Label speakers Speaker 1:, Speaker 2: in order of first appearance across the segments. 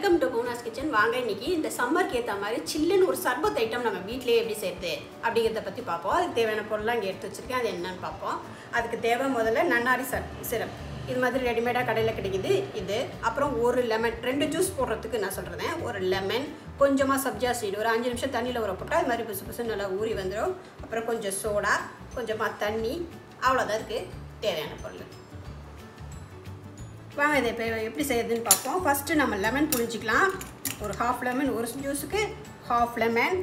Speaker 1: welcome to பூனாஸ் kitchen வாங்க இன்னைக்கு இந்த சம்மருக்கு ஏற்ற மாதிரி சில்லுன்னு ஒரு சர்பத் ஐட்டம் நம்ம வீட்டிலேயே எப்படி செய்யுது அப்படிங்கிறத பற்றி பார்ப்போம் அதுக்கு தேவையான பொருள்லாம் இங்கே எடுத்து வச்சுருக்கேன் அது என்னன்னு பார்ப்போம் அதுக்கு தேவை முதல்ல நன்னாரி சர் சிரப் இது மாதிரி ரெடிமேடாக கடையில் கிடைக்குது இது அப்புறம் ஒரு லெமன் ரெண்டு ஜூஸ் போடுறதுக்கு நான் சொல்கிறேன் ஒரு லெமன் கொஞ்சமாக சப்ஜா சீடு ஒரு அஞ்சு நிமிஷம் தண்ணியில் ஊற போட்டால் அது மாதிரி புசு புசு நல்லா ஊறி வந்துடும் அப்புறம் கொஞ்சம் சோடா கொஞ்சமாக தண்ணி அவ்வளோதான் இருக்குது தேவையான பொருள் வாங்க இதை இப்போ எப்படி செய்யறதுன்னு பார்ப்போம் ஃபஸ்ட்டு நம்ம லெமன் புழிஞ்சிக்கலாம் ஒரு ஹாஃப் லெமன் ஒரு ஜூஸுக்கு ஹாஃப் லெமன்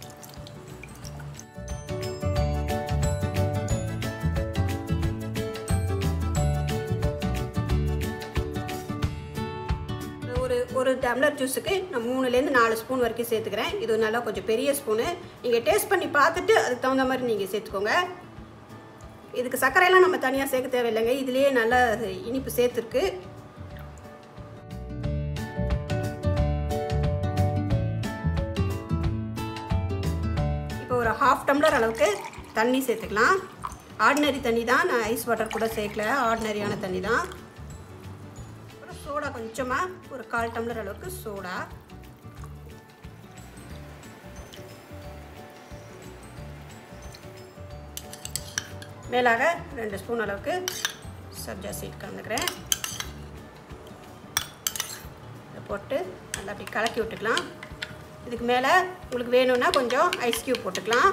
Speaker 1: ஒரு ஒரு டம்ளர் ஜூஸுக்கு நான் மூணுலேருந்து நாலு ஸ்பூன் வரைக்கும் சேர்த்துக்கிறேன் இது நல்லா கொஞ்சம் பெரிய ஸ்பூனு நீங்கள் டேஸ்ட் பண்ணி பார்த்துட்டு அதுக்கு தகுந்த மாதிரி நீங்கள் சேர்த்துக்கோங்க இதுக்கு சர்க்கரையெல்லாம் நம்ம தனியாக சேர்க்க தேவையில்லைங்க இதுலேயே நல்லா இனிப்பு சேர்த்துருக்கு இப்போ ஒரு ஹாஃப் டம்ளர் அளவுக்கு தண்ணி சேர்த்துக்கலாம் ஆர்டினரி தண்ணி தான் நான் ஐஸ் வாட்டர் கூட சேர்க்கல ஆர்டினரியான தண்ணி தான் அப்புறம் சோடா கொஞ்சமாக ஒரு கால் டம்ளர் அளவுக்கு சோடா மேலாக ரெண்டு ஸ்பூன் அளவுக்கு சப்ஜா சீட் கலந்துக்கிறேன் இதை போட்டு நல்லா அப்படி கலக்கி விட்டுக்கலாம் இதுக்கு மேலே உங்களுக்கு வேணும்னா கொஞ்சம் ஐஸ் க்யூப் போட்டுக்கலாம்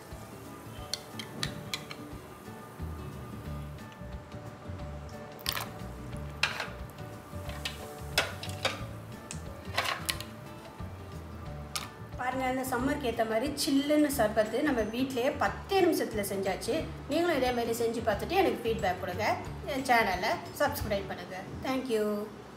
Speaker 1: பாருங்கள் இந்த சம்மருக்கு ஏற்ற மாதிரி சில்லுன்னு சர்பத்து நம்ம வீட்டிலேயே பத்தே நிமிஷத்தில் செஞ்சாச்சு நீங்களும் இதே மாதிரி செஞ்சு பார்த்துட்டு எனக்கு ஃபீட்பேக் கொடுங்க என் சேனலை சப்ஸ்கிரைப் பண்ணுங்கள் தேங்க்யூ